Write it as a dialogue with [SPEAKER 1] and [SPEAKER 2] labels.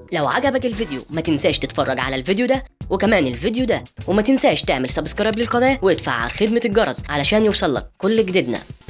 [SPEAKER 1] لو عجبك الفيديو ما تنساش تتفرج على الفيديو ده وكمان الفيديو ده وما تنساش تعمل سبسكرايب للقناة وادفع على خدمة الجرس علشان يوصلك كل جديدنا